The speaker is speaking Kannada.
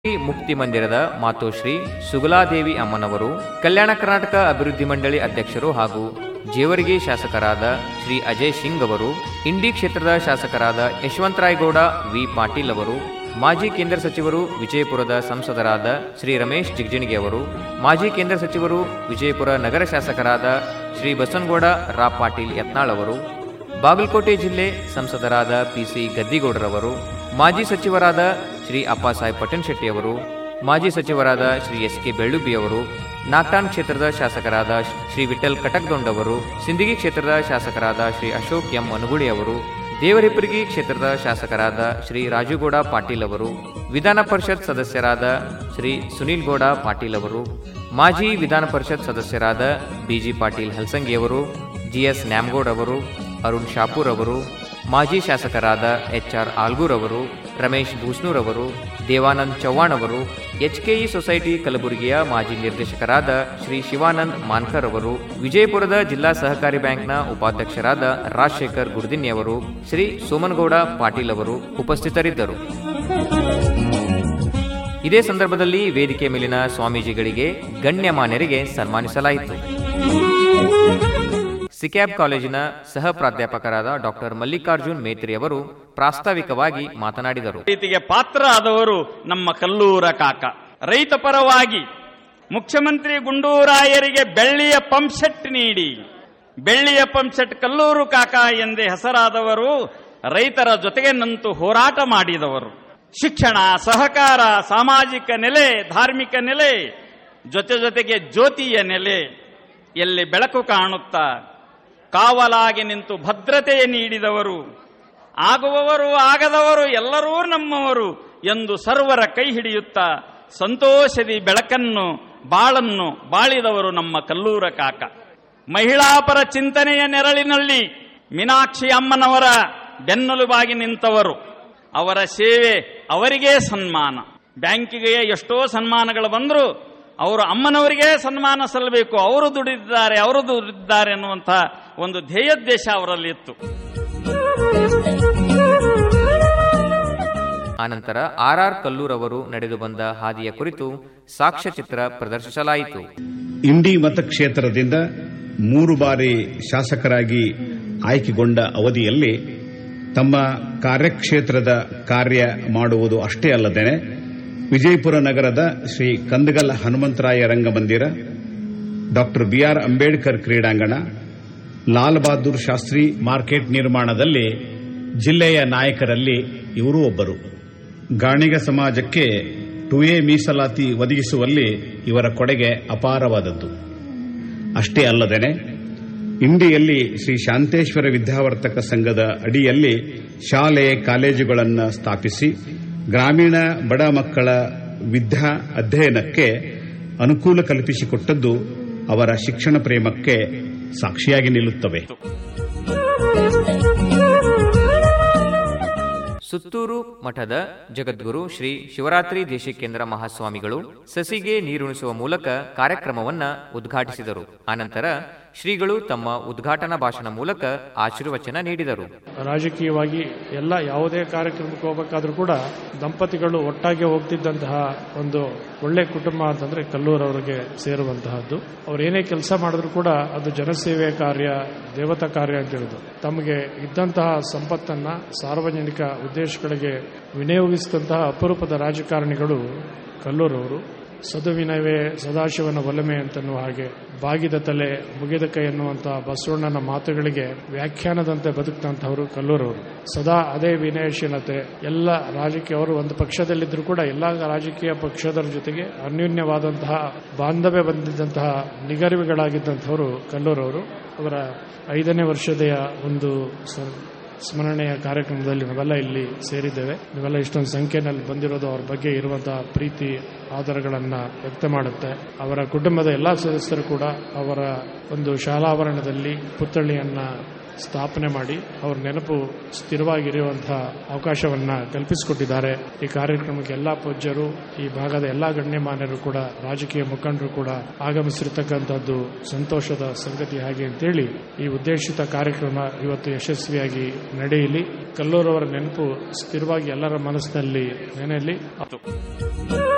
ಮುಕ್ತಿ ಮಂದಿರದ ಮಾತೋಶ್ರೀ ಸುಗುಲಾದೇವಿ ಅಮ್ಮನವರು ಕಲ್ಯಾಣ ಕರ್ನಾಟಕ ಅಭಿವೃದ್ಧಿ ಮಂಡಳಿ ಅಧ್ಯಕ್ಷರು ಹಾಗೂ ಜೇವರ್ಗಿ ಶಾಸಕರಾದ ಶ್ರೀ ಅಜಯ್ ಸಿಂಗ್ ಅವರು ಇಂಡಿ ಕ್ಷೇತ್ರದ ಶಾಸಕರಾದ ಯಶವಂತರಾಯಗೌಡ ವಿ ಪಾಟೀಲ್ ಅವರು ಮಾಜಿ ಕೇಂದ್ರ ಸಚಿವರು ವಿಜಯಪುರದ ಸಂಸದರಾದ ಶ್ರೀ ರಮೇಶ್ ಜಿಗಜಿಣಗಿ ಅವರು ಮಾಜಿ ಕೇಂದ್ರ ಸಚಿವರು ವಿಜಯಪುರ ನಗರ ಶಾಸಕರಾದ ಶ್ರೀ ಬಸನಗೌಡ ರಾ ಪಾಟೀಲ್ ಯತ್ನಾಳ್ ಅವರು ಬಾಗಲಕೋಟೆ ಜಿಲ್ಲೆ ಸಂಸದರಾದ ಪಿಸಿ ಗದ್ದಿಗೌಡರವರು ಮಾಜಿ ಸಚಿವರಾದ ಶ್ರೀ ಅಪ್ಪಾಸಾಹೇಬ್ ಪಟನ್ ಶೆಟ್ಟಿ ಅವರು ಮಾಜಿ ಸಚಿವರಾದ ಶ್ರೀ ಎಸ್ ಕೆ ಬೆಳ್ಳುಬ್ಬಿ ಅವರು ನಾಗ್ಟಾನ್ ಕ್ಷೇತ್ರದ ಶಾಸಕರಾದ ಶ್ರೀ ವಿಠಲ್ ಕಟಕ್ದೊಂಡ್ ಅವರು ಸಿಂದಗಿ ಕ್ಷೇತ್ರದ ಶಾಸಕರಾದ ಶ್ರೀ ಅಶೋಕ್ ಎಂ ಅನುಗುಳಿ ಅವರು ದೇವರಿಪ್ಪರಿಗಿ ಕ್ಷೇತ್ರದ ಶಾಸಕರಾದ ಶ್ರೀ ರಾಜುಗೌಡ ಪಾಟೀಲ್ ಅವರು ವಿಧಾನ ಪರಿಷತ್ ಸದಸ್ಯರಾದ ಶ್ರೀ ಸುನೀಲ್ ಗೌಡ ಪಾಟೀಲ್ ಅವರು ಮಾಜಿ ವಿಧಾನ ಪರಿಷತ್ ಸದಸ್ಯರಾದ ಬಿಜಿ ಪಾಟೀಲ್ ಹಲ್ಸಂಗಿ ಅವರು ಜಿಎಸ್ ನ್ಯಾಮಗೌಡ್ ಅವರು ಅರುಣ್ ಶಾಪೂರ್ ಅವರು ಮಾಜಿ ಶಾಸಕರಾದ ಎಚ್ ಆರ್ ಆಲ್ಗೂರ್ ಅವರು ರಮೇಶ್ ಭೂಸ್ನೂರ್ ಅವರು ದೇವಾನಂದ್ ಚವ್ಹಾಣ್ ಅವರು ಎಚ್ಕೆಇ ಸೊಸೈಟಿ ಕಲಬುರಗಿಯ ಮಾಜಿ ನಿರ್ದೇಶಕರಾದ ಶ್ರೀ ಶಿವಾನಂದ್ ಮಾನ್ಕರ್ ಅವರು ವಿಜಯಪುರದ ಜಿಲ್ಲಾ ಸಹಕಾರಿ ಬ್ಯಾಂಕ್ನ ಉಪಾಧ್ಯಕ್ಷರಾದ ರಾಜಶೇಖರ್ ಗುರ್ದಿನ್ನಿ ಅವರು ಶ್ರೀ ಸೋಮನಗೌಡ ಪಾಟೀಲ್ ಅವರು ಉಪಸ್ಥಿತರಿದ್ದರು ಇದೇ ಸಂದರ್ಭದಲ್ಲಿ ವೇದಿಕೆ ಮೇಲಿನ ಸ್ವಾಮೀಜಿಗಳಿಗೆ ಗಣ್ಯಮಾನ್ಯರಿಗೆ ಸನ್ಮಾನಿಸಲಾಯಿತು ಸಿಕ್ಯಾಬ್ ಕಾಲೇಜಿನ ಸಹ ಪ್ರಾಧ್ಯಾಪಕರಾದ ಡಾಕ್ಟರ್ ಮಲ್ಲಿಕಾರ್ಜುನ್ ಮೇತ್ರಿ ಅವರು ಪ್ರಾಸ್ತಾವಿಕವಾಗಿ ಮಾತನಾಡಿದರು ರೀತಿಗೆ ಪಾತ್ರ ಆದವರು ನಮ್ಮ ಕಲ್ಲೂರ ಕಾಕ ರೈತ ಪರವಾಗಿ ಮುಖ್ಯಮಂತ್ರಿ ಗುಂಡೂರಾಯರಿಗೆ ಬೆಳ್ಳಿಯ ಪಂಪ್ಸೆಟ್ ನೀಡಿ ಬೆಳ್ಳಿಯ ಪಂಪ್ಸೆಟ್ ಕಲ್ಲೂರು ಕಾಕ ಎಂದೇ ಹೆಸರಾದವರು ರೈತರ ಜೊತೆಗೆ ನಿಂತು ಹೋರಾಟ ಮಾಡಿದವರು ಶಿಕ್ಷಣ ಸಹಕಾರ ಸಾಮಾಜಿಕ ನೆಲೆ ಧಾರ್ಮಿಕ ನೆಲೆ ಜೊತೆ ಜೊತೆಗೆ ಜ್ಯೋತಿಯ ನೆಲೆ ಎಲ್ಲಿ ಬೆಳಕು ಕಾಣುತ್ತಾ ಕಾವಲಾಗಿ ನಿಂತು ಭದ್ರತೆಯ ನೀಡಿದವರು ಆಗುವವರು ಆಗದವರು ಎಲ್ಲರೂ ನಮ್ಮವರು ಎಂದು ಸರ್ವರ ಕೈ ಹಿಡಿಯುತ್ತಾ ಸಂತೋಷದಿ ಬೆಳಕನ್ನು ಬಾಳನ್ನು ಬಾಳಿದವರು ನಮ್ಮ ಕಲ್ಲೂರ ಕಾಕ ಮಹಿಳಾಪರ ಚಿಂತನೆಯ ನೆರಳಿನಲ್ಲಿ ಮೀನಾಕ್ಷಿ ಅಮ್ಮನವರ ಬೆನ್ನೆಲುಬಾಗಿ ನಿಂತವರು ಅವರ ಸೇವೆ ಅವರಿಗೇ ಸನ್ಮಾನ ಬ್ಯಾಂಕಿಗೆ ಎಷ್ಟೋ ಸನ್ಮಾನಗಳು ಬಂದರೂ ಅವರು ಅಮ್ಮನವರಿಗೇ ಸನ್ಮಾನ ಸಲ್ಲಬೇಕು ಅವರು ದುಡಿದಿದ್ದಾರೆ ಅವರು ದುಡಿದಿದ್ದಾರೆ ಅನ್ನುವಂಥ ಒಂದು ಧ್ಯೇಯೋದ್ದೇಶ ಅವರಲ್ಲಿ ಇತ್ತು ಆನಂತರ ಆರ್ ಆರ್ ಕಲ್ಲೂರ್ ಅವರು ನಡೆದು ಬಂದ ಹಾದಿಯ ಕುರಿತು ಸಾಕ್ಷ್ಯಚಿತ್ರ ಪ್ರದರ್ಶಿಸಲಾಯಿತು ಇಂಡಿ ಮತಕ್ಷೇತ್ರದಿಂದ ಮೂರು ಬಾರಿ ಶಾಸಕರಾಗಿ ಆಯ್ಕೆಗೊಂಡ ಅವಧಿಯಲ್ಲಿ ತಮ್ಮ ಕಾರ್ಯಕ್ಷೇತ್ರದ ಕಾರ್ಯ ಮಾಡುವುದು ಅಷ್ಟೇ ಅಲ್ಲದೆ ವಿಜಯಪುರ ನಗರದ ಶ್ರೀ ಕಂದಗಲ್ ಹನುಮಂತರಾಯ ರಂಗಮಂದಿರ ಡಾಕ್ಟರ್ ಬಿಆರ್ ಅಂಬೇಡ್ಕರ್ ಕ್ರೀಡಾಂಗಣ ಲಾಲ್ ಬಹದ್ದೂರ್ ಶಾಸ್ತ್ರಿ ಮಾರ್ಕೆಟ್ ನಿರ್ಮಾಣದಲ್ಲಿ ಜಿಲ್ಲೆಯ ನಾಯಕರಲ್ಲಿ ಇವರೂ ಒಬ್ಬರು ಗಾಣಿಗ ಸಮಾಜಕ್ಕೆ ಟು ಎ ಮೀಸಲಾತಿ ಒದಗಿಸುವಲ್ಲಿ ಇವರ ಕೊಡುಗೆ ಅಪಾರವಾದದ್ದು ಅಷ್ಟೇ ಅಲ್ಲದೆ ಇಂಡಿಯಲ್ಲಿ ಶ್ರೀ ಶಾಂತೇಶ್ವರ ವಿದ್ಯಾವರ್ತಕ ಸಂಘದ ಅಡಿಯಲ್ಲಿ ಶಾಲೆ ಕಾಲೇಜುಗಳನ್ನು ಸ್ಥಾಪಿಸಿ ಗ್ರಾಮೀಣ ಬಡ ಮಕ್ಕಳ ವಿದ್ಯಾ ಅಧ್ಯಯನಕ್ಕೆ ಅನುಕೂಲ ಕಲ್ಪಿಸಿಕೊಟ್ಟದ್ದು ಅವರ ಶಿಕ್ಷಣ ಪ್ರೇಮಕ್ಕೆ ಸಾಕ್ಷಿಯಾಗಿ ನಿಲ್ಲುತ್ತವೆ ಸುತ್ತೂರು ಮಠದ ಜಗದ್ಗುರು ಶ್ರೀ ಶಿವರಾತ್ರಿ ದೇಶಿಕೇಂದ್ರ ಮಹಾಸ್ವಾಮಿಗಳು ಸಸಿಗೆ ನೀರುಣಿಸುವ ಮೂಲಕ ಕಾರ್ಯಕ್ರಮವನ್ನ ಉದ್ಘಾಟಿಸಿದರು ಆನಂತರ ಶ್ರೀಗಳು ತಮ್ಮ ಉದ್ಘಾಟನಾ ಭಾಷಣ ಮೂಲಕ ಆಶೀರ್ವಚನ ನೀಡಿದರು ರಾಜಕೀಯವಾಗಿ ಎಲ್ಲ ಯಾವುದೇ ಕಾರ್ಯಕ್ರಮಕ್ಕೆ ಹೋಗಬೇಕಾದ್ರೂ ಕೂಡ ದಂಪತಿಗಳು ಒಟ್ಟಾಗಿ ಹೋಗ್ತಿದ್ದಂತಹ ಒಂದು ಒಳ್ಳೆ ಕುಟುಂಬ ಅಂತಂದ್ರೆ ಕಲ್ಲೂರವರಿಗೆ ಸೇರುವಂತಹದ್ದು ಅವ್ರು ಏನೇ ಕೆಲಸ ಮಾಡಿದ್ರು ಕೂಡ ಅದು ಜನಸೇವೆ ಕಾರ್ಯ ದೇವತಾ ಕಾರ್ಯ ಅಂತ ಹೇಳುದು ತಮಗೆ ಇದ್ದಂತಹ ಸಂಪತ್ತನ್ನ ಸಾರ್ವಜನಿಕ ಉದ್ದೇಶಗಳಿಗೆ ವಿನಿಯೋಗಿಸಿದಂತಹ ಅಪರೂಪದ ರಾಜಕಾರಣಿಗಳು ಕಲ್ಲೂರವರು ಸದುವಿನವೇ ಸದಾಶಿವನ ಒಲಮೆ ಅಂತನ್ನುವ ಹಾಗೆ ಬಾಗಿದ ತಲೆ ಮುಗಿದ ಕೈ ಎನ್ನುವಂತಹ ಬಸವಣ್ಣನ ಮಾತುಗಳಿಗೆ ವ್ಯಾಖ್ಯಾನದಂತೆ ಬದುಕಿದಂತಹವರು ಕಲ್ಲೂರವರು ಸದಾ ಅದೇ ವಿನಯಶೀಲತೆ ಎಲ್ಲ ರಾಜಕೀಯ ಅವರು ಒಂದು ಪಕ್ಷದಲ್ಲಿದ್ದರೂ ಕೂಡ ಎಲ್ಲ ರಾಜಕೀಯ ಪಕ್ಷದರ ಜೊತೆಗೆ ಅನ್ಯೂನ್ಯವಾದಂತಹ ಬಾಂಧವ್ಯ ಬಂದಿದ್ದಂತಹ ನಿಗರ್ವಿಗಳಾಗಿದ್ದಂಥವರು ಕಲ್ಲೂರವರು ಅವರ ಐದನೇ ವರ್ಷದ ಒಂದು ಸ- ಸ್ಮರಣೆಯ ಕಾರ್ಯಕ್ರಮದಲ್ಲಿ ನಾವೆಲ್ಲ ಇಲ್ಲಿ ಸೇರಿದ್ದೇವೆ ನೀವೆಲ್ಲ ಇಷ್ಟೊಂದು ಸಂಖ್ಯೆಯಲ್ಲಿ ಬಂದಿರೋದು ಅವ್ರ ಬಗ್ಗೆ ಇರುವಂತಹ ಪ್ರೀತಿ ಆಧಾರಗಳನ್ನ ವ್ಯಕ್ತ ಮಾಡುತ್ತೆ ಅವರ ಕುಟುಂಬದ ಎಲ್ಲ ಸದಸ್ಯರು ಕೂಡ ಅವರ ಒಂದು ಶಾಲಾವರಣದಲ್ಲಿ ಪುತ್ಥಳಿಯನ್ನ ಸ್ಥಾಪನೆ ಮಾಡಿ ಅವ್ರ ನೆನಪು ಸ್ಥಿರವಾಗಿರುವಂತಹ ಅವಕಾಶವನ್ನ ಕಲ್ಪಿಸಿಕೊಟ್ಟಿದ್ದಾರೆ ಈ ಕಾರ್ಯಕ್ರಮಕ್ಕೆ ಎಲ್ಲಾ ಪೂಜ್ಯರು ಈ ಭಾಗದ ಎಲ್ಲಾ ಗಣ್ಯಮಾನ್ಯರು ಕೂಡ ರಾಜಕೀಯ ಮುಖಂಡರು ಕೂಡ ಆಗಮಿಸಿರ್ತಕ್ಕಂಥದ್ದು ಸಂತೋಷದ ಸಂಗತಿ ಹಾಗೆ ಅಂತೇಳಿ ಈ ಉದ್ದೇಶಿತ ಕಾರ್ಯಕ್ರಮ ಇವತ್ತು ಯಶಸ್ವಿಯಾಗಿ ನಡೆಯಲಿ ಕಲ್ಲೂರವರ ನೆನಪು ಸ್ಥಿರವಾಗಿ ಎಲ್ಲರ ಮನಸ್ಸಿನಲ್ಲಿ ನೆನೆಯಲಿ